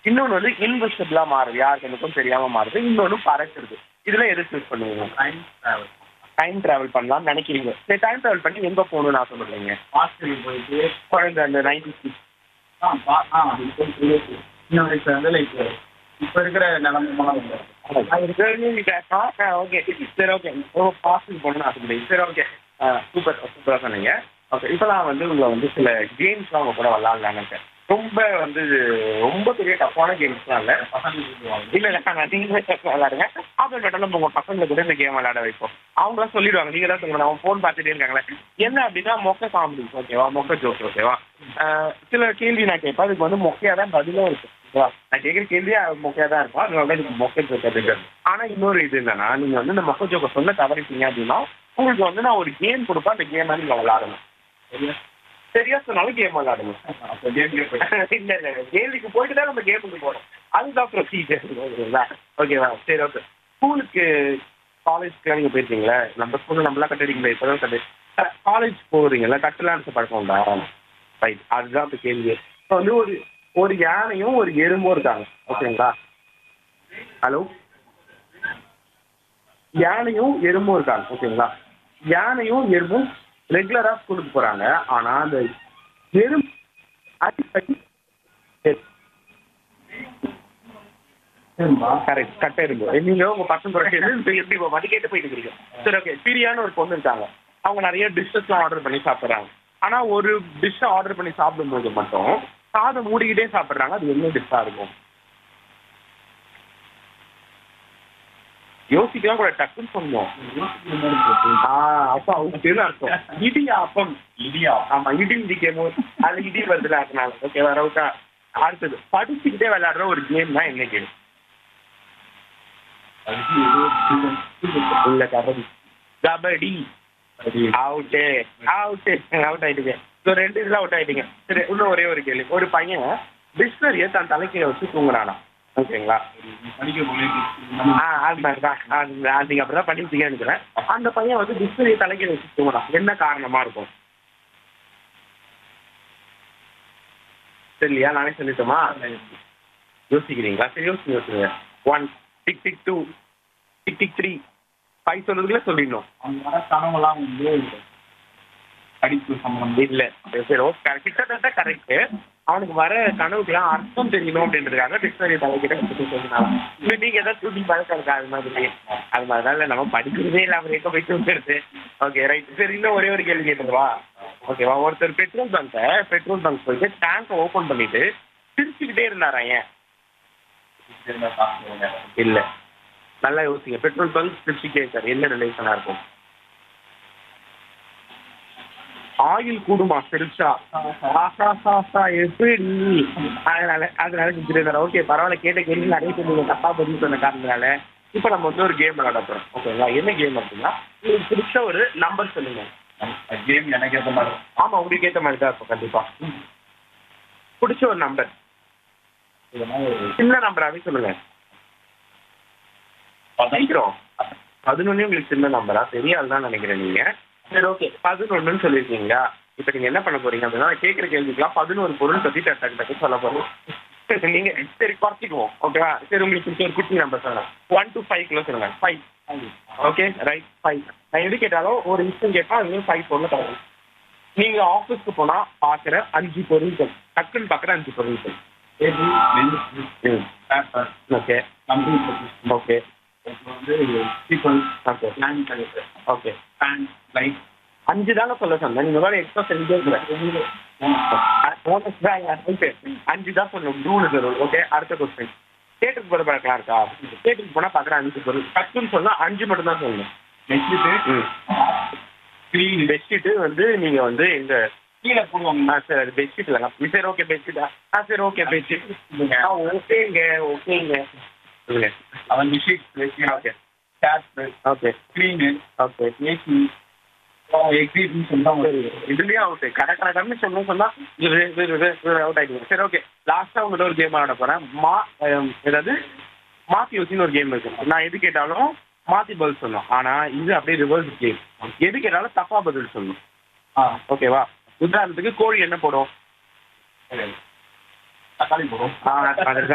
இன்னொன்னு வந்து இன்விசிபிளா மாறுது யாருக்கு எனக்கும் தெரியாம மாறுது இன்னொன்னு பறக்குறது இதுல எது சூஸ் பண்ணுவீங்க டைம் ட்ராவல் டைம் டிராவல் பண்ணலாம்னு நினைக்கிறீங்க சரி டைம் டிராவல் பண்ணி எங்க போகணும்னு ஆசைப்படுறீங்க ஹாஸ்டலுக்கு போயிட்டு குழந்தை அந்த நைன்டி சிக்ஸ் ஆ பா ஆ இப்போ சின்ன வயசுல வந்து லைக் இப்போ இருக்கிற நிலமெல்லாம் இல்லை ஓகே சரி ஓகே ஓ பாஸ்ட்டுக்கு போகணும்னு ஆசைப்படுறீங்க சரி ஓகே சூப்பர் சூப்பராக சொன்னீங்க ஓகே இப்போலாம் வந்து உங்களை வந்து சில கேம்ஸ்லாம் உங்க கூட விளாட்லாங்க ரொம்ப வந்து ரொம்ப பெரிய டஃப்பான கேம்ஸ்லாம் இல்லை பசங்களுக்கு இல்ல இல்ல நான் நீங்களே விளையாடுங்க ஆப்பிள் மட்டும் நம்ம உங்க பசங்களை கூட இந்த கேம் விளையாட வைப்போம் அவங்களாம் சொல்லிடுவாங்க நீங்க தான் சொல்லுங்க அவன் ஃபோன் பார்த்துட்டே இருக்காங்களே என்ன அப்படின்னா மொக்க காமெடி ஓகேவா மொக்க ஜோக் ஓகேவா ஆஹ் சில கேள்வி நான் கேட்பேன் அதுக்கு வந்து மொக்கையா தான் பதிலும் இருக்கு ஓகேவா நான் கேட்குற கேள்வி மொக்கையா தான் இருக்கும் அதனால தான் எனக்கு மொக்க ஜோக் அப்படின்றது ஆனா இன்னொரு இது என்னன்னா நீங்க வந்து இந்த மொக்க ஜோக்கை சொல்ல தவறிட்டீங்க அப்படின்னா உங்களுக்கு வந்து நான் ஒரு கேம் கொடுப்பேன் அந்த கேம் நீங்க விளையாடணும் சரியா சரியா சொன்னாலும் கேம் விளையாடணும் அப்போ கேம்லேயே போயிட்டு இல்ல இல்ல கேள்விக்கு போயிட்டு தான் நம்ம கேமுக்கு போறோம் அதுதான் ப்ரொசீஜர் ஓகேங்களா ஓகேவா சரி ஓகே ஸ்கூலுக்கு காலேஜ்க்கு நீங்க போயிருக்கீங்களா நம்ம ஸ்கூல்ல நம்மளாம் கட்டுறீங்களா இப்பதான் கட்டு காலேஜ் போறீங்களா கட்டலான்னு பழக்கம் உண்டா ரைட் அதுதான் இப்போ கேள்வி இப்போ வந்து ஒரு ஒரு யானையும் ஒரு எறும்பும் இருக்காங்க ஓகேங்களா ஹலோ யானையும் எறும்பும் இருக்காங்க ஓகேங்களா யானையும் எறும்பும் ரெகுலரா ஸ்கூலுக்கு போறாங்க ஆனா அந்த எறும்பு அடிக்கடி சரிப்பா கரெக்ட் கட்ட எறும்பு நீங்க உங்க பசங்க கூட சேர்ந்து எப்படி இப்போ மதி கேட்டு போயிட்டு இருக்கீங்க சரி ஓகே பிரியான்னு ஒரு பொண்ணு இருக்காங்க அவங்க நிறைய டிஷ்ஷஸ்லாம் ஆர்டர் பண்ணி சாப்பிட்றாங்க ஆனா ஒரு டிஷ்ஷை ஆர்டர் பண்ணி சாப்பிடும்போது மட்டும் சாதம் மூடிக்கிட்டே சாப்பிட்றாங்க அது என்ன டிஷ்ஷா இருக்கும் யோசிக்கலாம் கூட டக்குன்னு சொல்லுவோம் ஆ அப்ப அவங்க பேரு அர்த்தம் இடியாப்பம் இடியா ஆமா இடி இடிக்கும் போது அது இடி வருதுல அதனால ஓகேவா ரவுட்டா அடுத்தது படிச்சுக்கிட்டே விளையாடுற ஒரு கேம் தான் என்ன கேம் இல்ல kabaddi kabaddi out out out ஆயிட்டீங்க ஸோ ரெண்டு இதில் அவுட் ஆயிட்டீங்க சரி இன்னும் ஒரே ஒரு கேள்வி ஒரு பையன் டிக்ஷனரியை தன் தலைக்கீழ வச்சு தூங்குறானா ஓகேங்களா படிக்க போலே ஆ அது மாதிரி தான் அது அது நீங்கள் அப்படி தான் பண்ணிட்டீங்கன்னு நினைக்கிறேன் அந்த பையன் வந்து டிக்ஷனரியை தலைக்கீழ வச்சு தூங்குறான் என்ன காரணமா இருக்கும் சரியா நானே சொல்லிட்டோமா யோசிக்கிறீங்களா சரி யோசிங்க யோசிங்க one tick tick two tick tick three five சொல்றதுக்குள்ள சொல்லிடணும் அவங்க வர கனவுலாம் வந்து படிப்பு சம்பந்தம் இல்ல சரி ஓகே கிட்டத்தட்ட கரெக்ட் அவனுக்கு வர கனவுக்குலாம் அர்த்தம் தெரியணும் அப்படின்றதுக்காக டிக்ஷனரி தலைக்கிட்ட கொடுத்து சொன்னாங்க இல்லை நீங்க ஏதாவது தூக்கி பழக்கம் இருக்கா அது மாதிரி அது மாதிரி தான் இல்லை நம்ம படிக்கிறதே இல்லாம எங்க போய் தூங்குறது ஓகே ரைட் சரி இன்னும் ஒரே ஒரு கேள்வி கேட்டுருவா ஓகேவா ஒருத்தர் பெட்ரோல் பங்க்கை பெட்ரோல் பங்க் போயிட்டு டேங்கை ஓப்பன் பண்ணிட்டு சிரிச்சுக்கிட்டே இருந்தாரா ஏன் இல்ல நல்லா யோசிங்க பெட்ரோல் பங்க் சிரிச்சுக்கிட்டே இருக்காரு என்ன ரிலேஷனா இருக்கும் ஆயில் கூடுமா சிரிச்சா ஆஹா சாசா எப்படி அதனால அதனால சிரிச்சிருந்தாரு ஓகே பரவாயில்ல கேட்ட கேள்வி நிறைய பேர் தப்பா பதில் சொன்ன காரணத்தினால இப்போ நம்ம வந்து ஒரு கேம் விளையாட போறோம் ஓகேங்களா என்ன கேம் அப்படின்னா உங்களுக்கு பிடிச்ச ஒரு நம்பர் சொல்லுங்க கேம் எனக்கு ஏற்ற மாதிரி ஆமா உங்களுக்கு ஏற்ற மாதிரி தான் இருக்கும் கண்டிப்பா பிடிச்ச ஒரு நம்பர் இதெல்லாம் ஒரு சின்ன நம்பராவே சொல்லுங்க சீக்கிரம் பதினொன்னு உங்களுக்கு சின்ன நம்பரா பெரிய ஆள் தான் நினைக்கிறேன் நீங்க சரி ஓகே பதினொன்றுன்னு சொல்லியிருக்கீங்களா இப்போ நீங்க என்ன பண்ண போறீங்க அப்படின்னா நான் கேட்குற கேள்விக்கெல்லாம் பதினோரு பொருள் பத்தி டக்கு டக்கு டக்கு சொல்ல போறோம் நீங்க சரி குறைச்சிக்குவோம் ஓகேவா சரி உங்களுக்கு பிடிச்ச ஒரு குட்டி நம்பர் சொல்லுங்க ஒன் டு ஃபைவ் கிலோ சொல்லுங்க ஃபைவ் ஓகே ரைட் ஃபைவ் நான் எது கேட்டாலும் ஒரு விஷயம் கேட்டா அது ஃபைவ் பொருள் தரணும் நீங்க ஆஃபீஸ்க்கு போனா பாக்குற அஞ்சு பொருட்கள் டக்குன்னு பாக்குற அஞ்சு பொருட்கள் ஏபி லென்ஸ் ம் பேப்பர் ஓகே கம்ப்யூட்டர் ஓகே அப்புறம் வந்து sequel okay land collector okay fan light அஞ்சு தாங்க சொல்ல சொன்னேன் நீங்க வேற எக்ஸ்ட்ரா செஞ்சே அஞ்சு தான் சொல்லணும் மூணு தரும் ஓகே அடுத்த கொஸ்டின் தேட்டருக்கு போகிற பழக்கலாம் இருக்கா தேட்டருக்கு போனா பாக்குற அஞ்சு பொருள் டக்குன்னு சொன்னா அஞ்சு மட்டும் தான் சொல்லணும் பெட்ஷீட்டு ம் ஸ்க்ரீன் பெட்ஷீட்டு வந்து நீங்க வந்து எங்க கீழே போடுவாங்க ஆ சரி அது பெட்ஷீட் இல்லைங்க சரி ஓகே பெட்ஷீட்டா ஆ சரி ஓகே பெட்ஷீட் ஆ ஓகேங்க ஓகேங்க சொல்லுங்க அவன் bedsheet okay tape okay screen okay AC எக்ஸிட்னு சொல்லிட்டு இதுலயும் அவுட் கடை கடை கடன்னு சொன்ன சொன்னா அவுட் ஆயிடுங்க சரி ஓகே லாஸ்டா உங்கள்ட்ட ஒரு கேம் ஆட போறேன் மா அஹ், ஏதாவது மாத்தி யோசின்னு ஒரு கேம் இருக்கு நான் எது கேட்டாலும் மாத்தி பதில் சொல்லணும் ஆனா இது அப்படியே ரிவர்ஸ் கேம் எது கேட்டாலும் தப்பா பதில் சொல்லணும் ஆ ஓகேவா உதாரணத்துக்கு கோழி என்ன போடும் தக்காளி போடும் ஆ, அதுதான்